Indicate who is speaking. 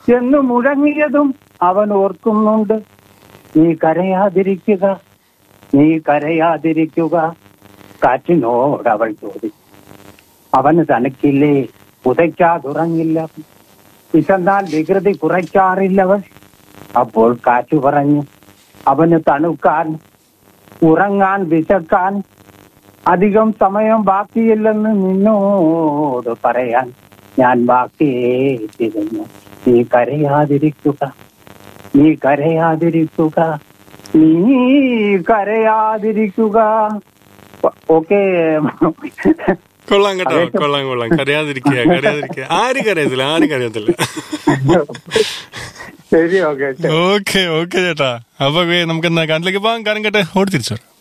Speaker 1: എന്ന് മുഴങ്ങിയതും അവൻ ഓർക്കുന്നുണ്ട് നീ കരയാതിരിക്കുക നീ കരയാതിരിക്കുക കാറ്റിനോട് അവൾ ചോദിച്ചു അവന് തണുക്കില്ലേ പുതയ്ക്കാതുറങ്ങില്ല വിശന്നാൽ വികൃതി കുറയ്ക്കാറില്ലവൾ അപ്പോൾ കാറ്റു പറഞ്ഞു അവന് തണുക്കാൻ ഉറങ്ങാൻ വിശക്കാൻ അധികം സമയം ബാക്കിയില്ലെന്ന് നിന്നോട് പറയാൻ ഞാൻ ബാക്കിയേ തിരിഞ്ഞു നീ കരയാതിരിക്കുക നീ കരയാതിരിക്കുക നീ കരയാതിരിക്കുക ഓക്കെ
Speaker 2: കൊള്ളാം കേട്ടോ
Speaker 1: അതെ.
Speaker 2: കൊള്ളാം കൊള്ളാം കരയാതിരിക്കുക കരയാതിരിക്കുക ആരും കരയത്തില്ല ആരും കരയത്തില്ല
Speaker 1: ശരി ഓക്കെ
Speaker 2: ഓക്കെ ഓക്കെ ചേട്ടാ അപ്പൊ നമുക്ക് എന്നാ കാട്ടിലേക്ക് പോകാൻ കാര്യം കേട്ടെ ഓടി തിരിച്ചു വരാം